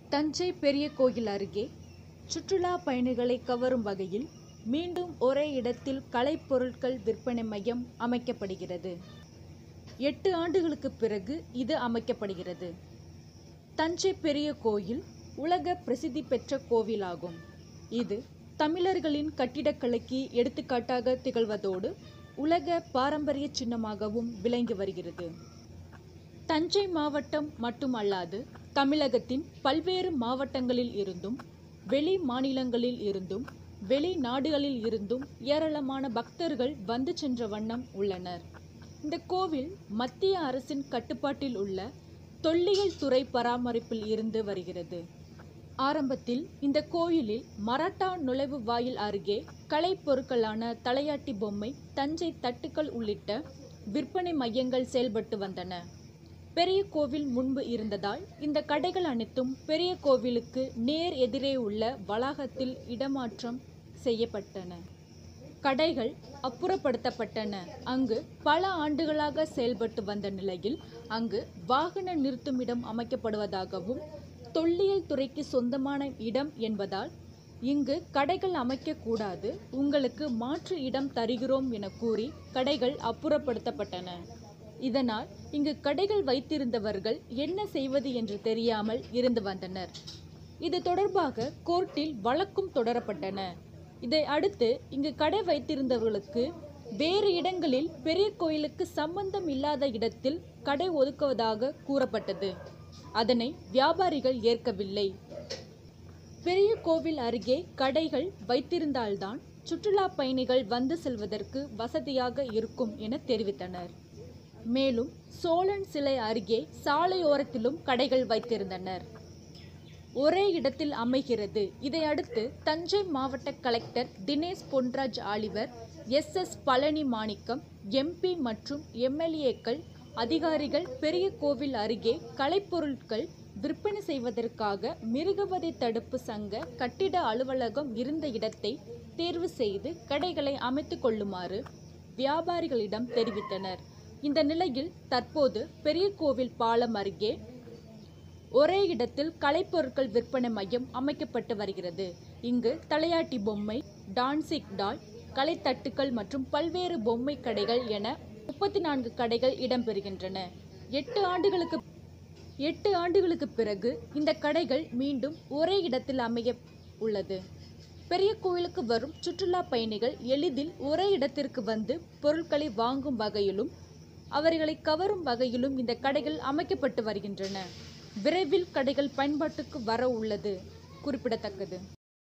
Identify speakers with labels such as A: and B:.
A: தஞ்சை பெரிய கோயில் அருகே சுற்றுலா பயணிகளை கவரும் வகையில் மீண்டும் ஒரே இடத்தில் கலைப்பொருட்கள் விற்பனை மையம் அமைக்கப்படுகிறது எட்டு ஆண்டுகளுக்கு பிறகு இது அமைக்கப்படுகிறது தஞ்சை பெரிய கோயில் உலக பிரசித்தி பெற்ற கோவிலாகும் இது தமிழர்களின் கட்டிடக்கலைக்கு எடுத்துக்காட்டாக திகழ்வதோடு உலக பாரம்பரிய சின்னமாகவும் விளங்கி வருகிறது தஞ்சை மாவட்டம் மட்டுமல்லாது தமிழகத்தின் பல்வேறு மாவட்டங்களில் இருந்தும் வெளி மாநிலங்களில் இருந்தும் வெளிநாடுகளில் இருந்தும் ஏராளமான பக்தர்கள் வந்து சென்ற வண்ணம் உள்ளனர் இந்த கோவில் மத்திய அரசின் கட்டுப்பாட்டில் உள்ள தொல்லியல் துறை பராமரிப்பில் இருந்து வருகிறது ஆரம்பத்தில் இந்த கோயிலில் மராட்டா நுழைவு வாயில் அருகே கலைப்பொருட்களான தலையாட்டி பொம்மை தஞ்சை தட்டுக்கள் உள்ளிட்ட விற்பனை மையங்கள் செயல்பட்டு வந்தன பெரிய கோவில் முன்பு இருந்ததால் இந்த கடைகள் அனைத்தும் பெரிய கோவிலுக்கு நேர் எதிரே உள்ள வளாகத்தில் இடமாற்றம் செய்யப்பட்டன கடைகள் அப்புறப்படுத்தப்பட்டன அங்கு பல ஆண்டுகளாக செயல்பட்டு வந்த நிலையில் அங்கு வாகன நிறுத்துமிடம் அமைக்கப்படுவதாகவும் தொல்லியல் துறைக்கு சொந்தமான இடம் என்பதால் இங்கு கடைகள் அமைக்கக்கூடாது உங்களுக்கு மாற்று இடம் தருகிறோம் என கூறி கடைகள் அப்புறப்படுத்தப்பட்டன இதனால் இங்கு கடைகள் வைத்திருந்தவர்கள் என்ன செய்வது என்று தெரியாமல் இருந்து வந்தனர் இது தொடர்பாக கோர்ட்டில் வழக்கும் தொடரப்பட்டன இதை அடுத்து இங்கு கடை வைத்திருந்தவர்களுக்கு வேறு இடங்களில் பெரிய கோயிலுக்கு சம்பந்தம் இல்லாத இடத்தில் கடை ஒதுக்குவதாக கூறப்பட்டது அதனை வியாபாரிகள் ஏற்கவில்லை பெரிய கோவில் அருகே கடைகள் வைத்திருந்தால்தான் சுற்றுலா பயணிகள் வந்து செல்வதற்கு வசதியாக இருக்கும் என தெரிவித்தனர் மேலும் சோழன் சிலை அருகே சாலையோரத்திலும் கடைகள் வைத்திருந்தனர் ஒரே இடத்தில் அமைகிறது இதையடுத்து தஞ்சை மாவட்ட collector Dinesh Ponraj Oliver S S Palani Manickam MP மற்றும் எம்எல்ஏக்கள் அதிகாரிகள் பெரிய கோவில் அருகே கலைப்பொருட்கள் விற்பனை செய்வதற்காக மிருகவதை தடுப்பு சங்க கட்டிட அலுவலகம் இருந்த இடத்தை தேர்வு செய்து கடைகளை அமைத்து கொள்ளுமாறு வியாபாரிகளிடம் தெரிவித்தனர் இந்த நிலையில் தற்போது பெரிய கோவில் பாலம் அருகே ஒரே இடத்தில் கலைப்பொருட்கள் விற்பனை மையம் அமைக்கப்பட்டு வருகிறது இங்கு தலையாட்டி பொம்மை டான்சிக் டால் கலைத்தட்டுக்கள் மற்றும் பல்வேறு பொம்மை கடைகள் என முப்பத்தி நான்கு கடைகள் இடம்பெறுகின்றன எட்டு ஆண்டுகளுக்கு எட்டு ஆண்டுகளுக்கு பிறகு இந்த கடைகள் மீண்டும் ஒரே இடத்தில் அமைய உள்ளது பெரிய கோயிலுக்கு வரும் சுற்றுலா பயணிகள் எளிதில் ஒரே இடத்திற்கு வந்து பொருட்களை வாங்கும் வகையிலும் அவர்களை கவரும் வகையிலும் இந்த கடைகள் அமைக்கப்பட்டு வருகின்றன விரைவில் கடைகள் பயன்பாட்டுக்கு வர உள்ளது குறிப்பிடத்தக்கது